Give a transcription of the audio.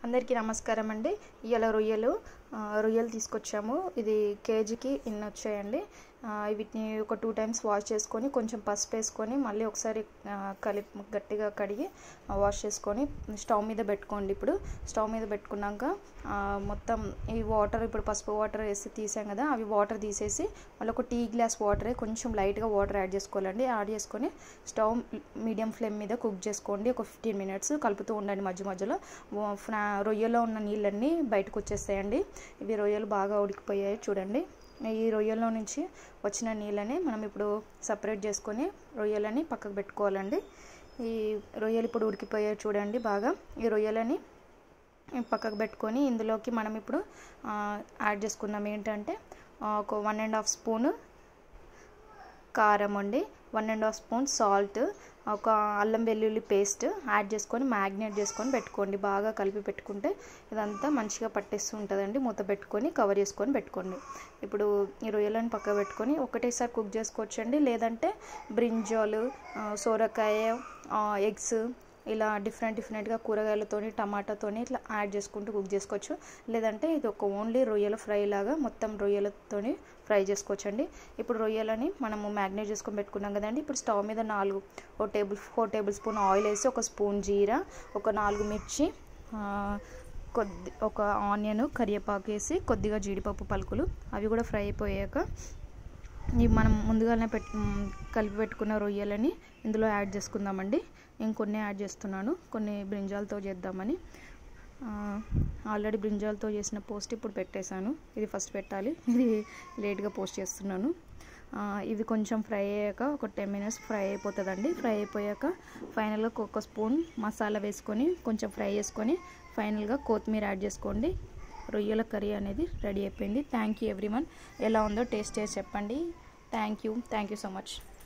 అందరికీ నమస్కారం అండి ఇవాళ రొయ్యలు ఆ, రొయ్యలు తీసుకొచ్చాము ఇది కేజీకి ఇన్ని వచ్చాయండి ఆ, వీటిని ఒక టూ టైమ్స్ వాష్ చేసుకొని కొంచెం పసుపు వేసుకొని మళ్ళీ ఒకసారి ఆ, కలిపి గట్టిగా కడిగి ఆ, వాష్ చేసుకొని స్టవ్ మీద పెట్టుకోండి ఇప్పుడు స్టవ్ మీద పెట్టుకున్నాక ఆ, మొత్తం ఈ వాటర్ ఇప్పుడు పసుపు వాటర్ వేసి తీసాం కదా అవి వాటర్ తీసేసి మళ్ళీ ఒక టీ గ్లాస్ వాటర్ కొంచెం లైట్గా వాటర్ యాడ్ చేసుకోవాలండి యాడ్ చేసుకొని స్టవ్ మీడియం ఫ్లేమ్ మీద కుక్ చేసుకోండి ఒక ఫిఫ్టీన్ మినిట్స్ కలుపుతూ ఉండండి మధ్య మధ్యలో వా- ఫ్రా- రొయ్యలో ఉన్న నీళ్ళన్నీ బయటకు వచ్చేస్తాయండి ఇవి రొయ్యలు బాగా ఉడికిపోయాయి చూడండి ఈ రొయ్యల్లో నుంచి వచ్చిన నీళ్ళని మనం ఇప్పుడు సపరేట్ చేసుకొని రొయ్యలని పక్కకు పెట్టుకోవాలండి ఈ రొయ్యలు ఇప్పుడు ఉడికిపోయాయి చూడండి బాగా ఈ రొయ్యలని పక్కకు పెట్టుకొని ఇందులోకి మనం ఇప్పుడు ఆ, యాడ్ చేసుకున్నాం ఏంటంటే ఆ, ఒక వన్ అండ్ హాఫ్ స్పూను కారం అండి one and half spoon salt ఒక అల్లం వెల్లుల్లి పేస్ట్ యాడ్ చేసుకొని మ్యాగ్నేట్ చేసుకొని పెట్టుకోండి బాగా కలిపి పెట్టుకుంటే ఇదంతా మంచిగా పట్టేస్తూ ఉంటుందండి మూత పెట్టుకొని కవర్ చేసుకొని పెట్టుకోండి ఇప్పుడు ఈ రొయ్యలను పక్క పెట్టుకొని ఒకటేసారి కుక్ చేసుకోవచ్చండి లేదంటే బ్రింజాలు ఆ, సోరకాయ ఎగ్స్ ఇలా డిఫరెంట్ డిఫరెంట్గా కూరగాయలతోని టమాటాతోని ఇట్లా యాడ్ చేసుకుంటూ కుక్ చేసుకోవచ్చు లేదంటే ఇది ఒక ఓన్లీ రొయ్యల ఫ్రై లాగా మొత్తం రొయ్యలతోని ఫ్రై చేసుకోవచ్చండి ఇప్పుడు రొయ్యలని మనము మ్యాగ్నేట్ చేసుకొని పెట్టుకున్నాం కదండి ఇప్పుడు స్టవ్ మీద నాలుగు ఓ table four tablespoon oil వేసి ఒక స్పూన్ జీరా ఒక నాలుగు మిర్చి ఆ, కొద్ది ఒక ఆనియన్ కరివేపాకు వేసి కొద్దిగా జీడిపప్పు పలుకులు అవి కూడా ఫ్రై అయిపోయాక ఇవి మనం ముందుగానే పెట్ మ్, కలిపి పెట్టుకున్న రొయ్యలని ఇందులో యాడ్ చేసుకుందామండి ఇంకొన్ని యాడ్ చేస్తున్నాను కొన్ని బ్రింజాలతో చేద్దామని ఆ, ఆల్రెడీ బ్రింజాలతో చేసిన పోస్ట్ ఇప్పుడు పెట్టేశాను ఇది ఫస్ట్ పెట్టాలి ఇది లేట్గా పోస్ట్ చేస్తున్నాను ఆ, ఇవి కొంచెం ఫ్రై అయ్యాక ఒక టెన్ మినిట్స్ ఫ్రై అయిపోతుందండి ఫ్రై అయిపోయాక ఫైనల్గా ఒక స్పూన్ మసాలా వేసుకొని కొంచెం ఫ్రై చేసుకొని ఫైనల్గా కొత్తిమీర యాడ్ చేసుకోండి రొయ్యల కర్రీ అనేది రెడీ అయిపోయింది థ్యాంక్ యూ ఎవ్రీవన్ ఎలా ఉందో టేస్ట్ చేసి చెప్పండి thank you thank you so much